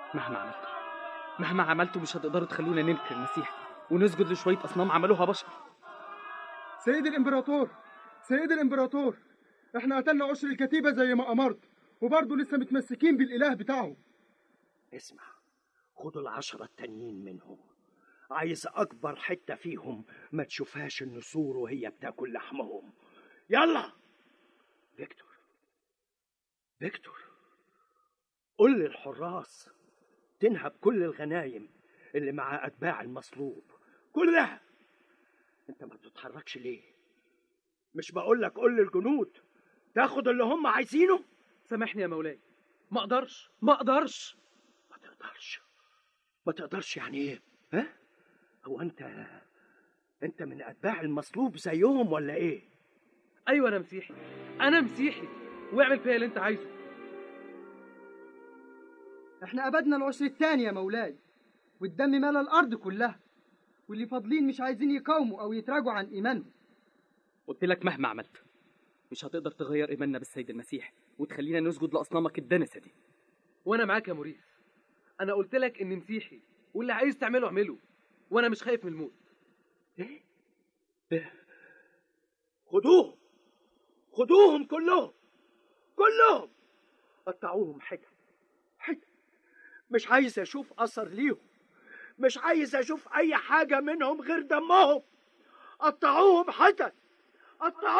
مهما عملتوا مهما عملتوا مش هتقدروا تخلونا ننكر المسيح ونسجد لشوية أصنام عملوها بشر سيد الامبراطور سيد الامبراطور احنا قتلنا عشر الكتيبة زي ما امرت وبرضه لسه متمسكين بالاله بتاعهم اسمع خدوا العشرة التانيين منهم عايز أكبر حتة فيهم ما تشوفهاش النسور وهي بتاكل لحمهم يلا فيكتور فيكتور قل للحراس تنهب كل الغنايم اللي مع أتباع المصلوب كلها انت ما بتتحركش ليه مش بقول لك قول للجنود تاخد اللي هم عايزينه سامحني يا مولاي ما أقدرش ما أقدرش ما تقدرش ما تقدرش يعني ايه ها هو انت انت من اتباع المصلوب زيهم ولا ايه أيوة أنا مسيحي أنا مسيحي واعمل فيا اللي أنت عايزه احنا أبدنا العشر التاني يا مولاي والدم ملا الأرض كلها واللي فاضلين مش عايزين يقاوموا أو يتراجعوا عن إيمانهم قلت لك مهما عملت مش هتقدر تغير إيماننا بالسيد المسيح وتخلينا نسجد لأصنامك الدنسة دي وانا معاك يا موريس انا قلت لك اني مسيحي واللي عايز تعمله اعمله وانا مش خايف من الموت ايه إيه؟ خدوهم خدوهم كلهم كلهم قطعوهم حتت حتت مش عايز اشوف اثر ليهم مش عايز اشوف اي حاجه منهم غير دمهم قطعوهم حتت قطعوهم